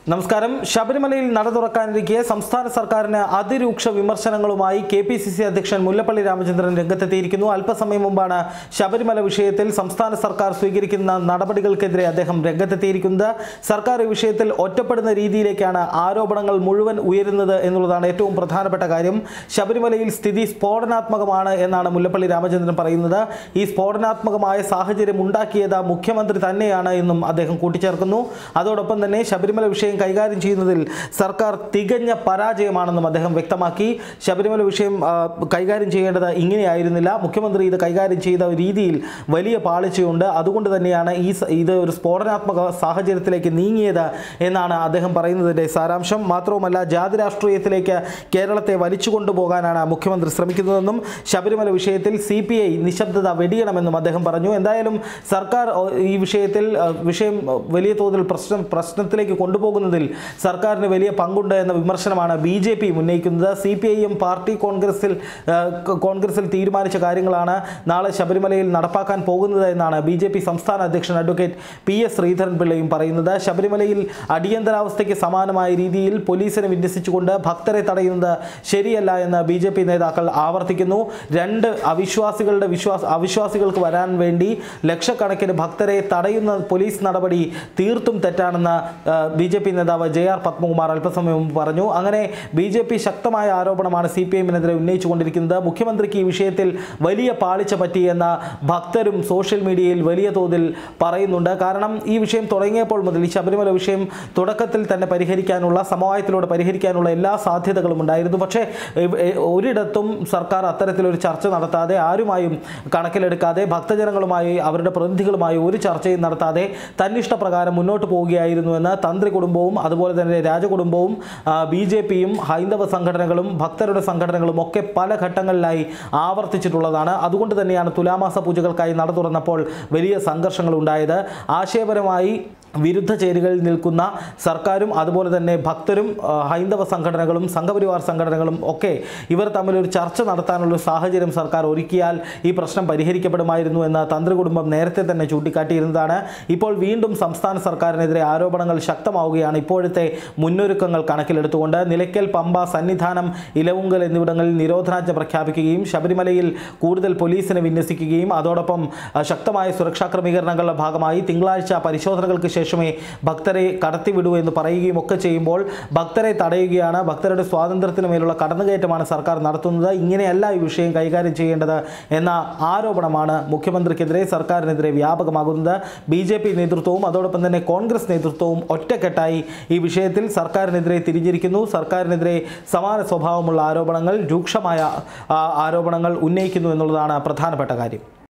നമസ്കാരം ശബരിമലയിൽ നട തുറക്കാനിരിക്കെ സംസ്ഥാന സർക്കാരിന് അതിരൂക്ഷ വിമർശനങ്ങളുമായി കെ പി സി സി അധ്യക്ഷൻ മുല്ലപ്പള്ളി രാമചന്ദ്രൻ രംഗത്തെത്തിയിരിക്കുന്നു അല്പസമയം മുമ്പാണ് ശബരിമല വിഷയത്തിൽ സംസ്ഥാന സർക്കാർ സ്വീകരിക്കുന്ന നടപടികൾക്കെതിരെ അദ്ദേഹം രംഗത്തെത്തിയിരിക്കുന്നത് സർക്കാർ ഈ വിഷയത്തിൽ ഒറ്റപ്പെടുന്ന രീതിയിലേക്കാണ് ആരോപണങ്ങൾ മുഴുവൻ ഉയരുന്നത് എന്നുള്ളതാണ് ഏറ്റവും പ്രധാനപ്പെട്ട കാര്യം ശബരിമലയിൽ സ്ഥിതി സ്ഫോടനാത്മകമാണ് എന്നാണ് മുല്ലപ്പള്ളി രാമചന്ദ്രൻ പറയുന്നത് ഈ സ്ഫോടനാത്മകമായ സാഹചര്യം ഉണ്ടാക്കിയത് മുഖ്യമന്ത്രി തന്നെയാണ് എന്നും അദ്ദേഹം കൂട്ടിച്ചേർക്കുന്നു അതോടൊപ്പം തന്നെ ശബരിമല വിഷയം കൈകാര്യം ചെയ്യുന്നതിൽ സർക്കാർ തികഞ്ഞ പരാജയമാണെന്നും അദ്ദേഹം വ്യക്തമാക്കി ശബരിമല വിഷയം ആ, കൈകാര്യം ചെയ്യേണ്ടത് ഇങ്ങനെയായിരുന്നില്ല മുഖ്യമന്ത്രി ഇത് കൈകാര്യം ചെയ്ത രീതിയിൽ വലിയ പാളിച്ചയുണ്ട് അതുകൊണ്ട് തന്നെയാണ് ഈ സ- ഇത് ഒരു സ്ഫോടനാത്മക സാഹചര്യത്തിലേക്ക് നീങ്ങിയത് എന്നാണ് അദ്ദേഹം പറയുന്നതിൻ്റെ സാരാംശം മാത്രവുമല്ല ജാതി രാഷ്ട്രീയത്തിലേക്ക് കേരളത്തെ വലിച്ചു കൊണ്ടുപോകാനാണ് മുഖ്യമന്ത്രി ശ്രമിക്കുന്നതെന്നും ശബരിമല വിഷയത്തിൽ സി പി ഐ നിശബ്ദത വെടിയണമെന്നും അദ്ദേഹം പറഞ്ഞു എന്തായാലും സർക്കാർ ഓ, ഈ വിഷയത്തിൽ ആ, വിഷയം ആ, വലിയ തോതിൽ പ്രശ്നം പ്രശ്നത്തിലേക്ക് കൊണ്ടുപോകുന്നതിൽ സർക്കാരിന് വലിയ പങ്കുണ്ട് എന്ന വിമർശനമാണ് ബി ജെ പി ഉന്നയിക്കുന്നത് C P I M party കോൺഗ്രസിൽ ആ, ക- കോൺഗ്രസിൽ തീരുമാനിച്ച കാര്യങ്ങളാണ് നാളെ ശബരിമലയിൽ നടപ്പാക്കാൻ പോകുന്നത് എന്നാണ് ബി ജെ പി സംസ്ഥാന അധ്യക്ഷൻ അഡ്വക്കേറ്റ് പി എസ് ശ്രീധരൻപിള്ളയും പറയുന്നത് ശബരിമലയിൽ അടിയന്തരാവസ്ഥയ്ക്ക് സമാനമായ രീതിയിൽ പോലീസിനെ വിന്യസിച്ചുകൊണ്ട് ഭക്തരെ തടയുന്നത് ശരിയല്ല എന്ന് ബി ജെ പി നേതാക്കൾ ആവർത്തിക്കുന്നു രണ്ട് അവിശ്വാസികളുടെ വിശ്വാസ അവിശ്വാസികൾക്ക് വരാൻ വേണ്ടി ലക്ഷക്കണക്കിന് ഭക്തരെ തടയുന്ന പോലീസ് നടപടി തീർത്തും തെറ്റാണെന്ന് ബി ജെ പി നേതാവ് ജെ ആർ പത്മകുമാർ അല്പസമയം മുമ്പ് പറഞ്ഞു അങ്ങനെ ബി ജെ പി ശക്തമായ ആരോപണമാണ് സി പി എമ്മിനെതിരെ ഉന്നയിച്ചുകൊണ്ടിരിക്കുന്നത് മുഖ്യമന്ത്രിക്ക് ഈ വിഷയത്തിൽ വലിയ പാളിച്ച പറ്റിയെന്ന ഭക്തരും സോഷ്യൽ മീഡിയയിൽ വലിയ തോതിൽ പറയുന്നുണ്ട് കാരണം ഈ വിഷയം തുടങ്ങിയപ്പോൾ മുതൽ ഈ ശബരിമല വിഷയം തുടക്കത്തിൽ തന്നെ പരിഹരിക്കാനുള്ള സമവായത്തിലൂടെ പരിഹരിക്കാനുള്ള എല്ലാ സാധ്യതകളും ഉണ്ടായിരുന്നു പക്ഷേ എവ്- എ- ഒരിടത്തും സർക്കാർ അത്തരത്തിലൊരു ചർച്ച നടത്താതെ ആരുമായും കണക്കിലെടുക്കാതെ ഭക്തജനങ്ങളുമായി അവരുടെ പ്രതിനിധികളുമായി ഒരു ചർച്ചയും നടത്താതെ തന്നിഷ്ടപ്രകാരം മുന്നോട്ട് പോവുകയായിരുന്നുവെന്ന് തന്ത്രി കുടുംബവും അതുപോലെ തന്നെ രാജകുടുംബവും ബി ജെ പിയും ഹൈന്ദവ സംഘടനകളും ഭക്തരുടെ സംഘടനകളും ഒക്കെ പല ഘട്ടങ്ങളിലായി ആവർത്തിച്ചിട്ടുള്ളതാണ് അതുകൊണ്ട് തന്നെയാണ് തുലാമാസ പൂജകൾക്കായി നട തുറന്നപ്പോൾ വലിയ സംഘർഷങ്ങൾ ഉണ്ടായത് ആശയപരമായി വിരുദ്ധ ചേരികളിൽ നിൽക്കുന്ന സർക്കാരും അതുപോലെ തന്നെ ഭക്തരും ആ, ഹൈന്ദവ സംഘടനകളും സംഘപരിവാർ സംഘടനകളും ഒക്കെ ഇവർ തമ്മിലൊരു ചർച്ച നടത്താനുള്ള ഒരു സാഹചര്യം സർക്കാർ ഒരുക്കിയാൽ ഈ പ്രശ്നം പരിഹരിക്കപ്പെടുമായിരുന്നു എന്ന് തന്ത്രി കുടുംബം നേരത്തെ തന്നെ ചൂണ്ടിക്കാട്ടിയിരുന്നതാണ് ഇപ്പോൾ വീണ്ടും സംസ്ഥാന സർക്കാരിനെതിരെ ആരോപണങ്ങൾ ശക്തമാവുകയാണ് ഇപ്പോഴത്തെ മുന്നൊരുക്കങ്ങൾ കണക്കിലെടുത്തുകൊണ്ട് നിലയ്ക്കൽ പമ്പ സന്നിധാനം ഇലവുങ്കൽ എന്നിവിടങ്ങളിൽ നിരോധനാജ്ഞ പ്രഖ്യാപിക്കുകയും ശബരിമലയിൽ കൂടുതൽ പോലീസിനെ വിന്യസിക്കുകയും അതോടൊപ്പം ആ, ശക്തമായ സുരക്ഷാ ക്രമീകരണങ്ങളുടെ ഭാഗമായി തിങ്കളാഴ്ച പരിശോധനകൾക്ക് ശേഷമേ ഭക്തരെ കടത്തിവിടൂ എന്ന് പറയുകയും ഒക്കെ ചെയ്യുമ്പോൾ ഭക്തരെ തടയുകയാണ് ഭക്തരുടെ സ്വാതന്ത്ര്യത്തിന് മേലുള്ള കടന്നുകയറ്റമാണ് സർക്കാർ നടത്തുന്നത് ഇങ്ങനെയല്ല ഈ വിഷയം കൈകാര്യം ചെയ്യേണ്ടത് എന്ന ആരോപണമാണ് മുഖ്യമന്ത്രിക്കെതിരെ സർക്കാരിനെതിരെ വ്യാപകമാകുന്നത് ബി ജെ പി നേതൃത്വവും അതോടൊപ്പം തന്നെ കോൺഗ്രസ് നേതൃത്വവും ഒറ്റക്കെട്ടായി ഈ വിഷയത്തിൽ സർക്കാരിനെതിരെ തിരിഞ്ഞിരിക്കുന്നു സർക്കാരിനെതിരെ സമാന സ്വഭാവമുള്ള ആരോപണങ്ങൾ രൂക്ഷമായ ആ, ആരോപണങ്ങൾ ഉന്നയിക്കുന്നു എന്നുള്ളതാണ് പ്രധാനപ്പെട്ട കാര്യം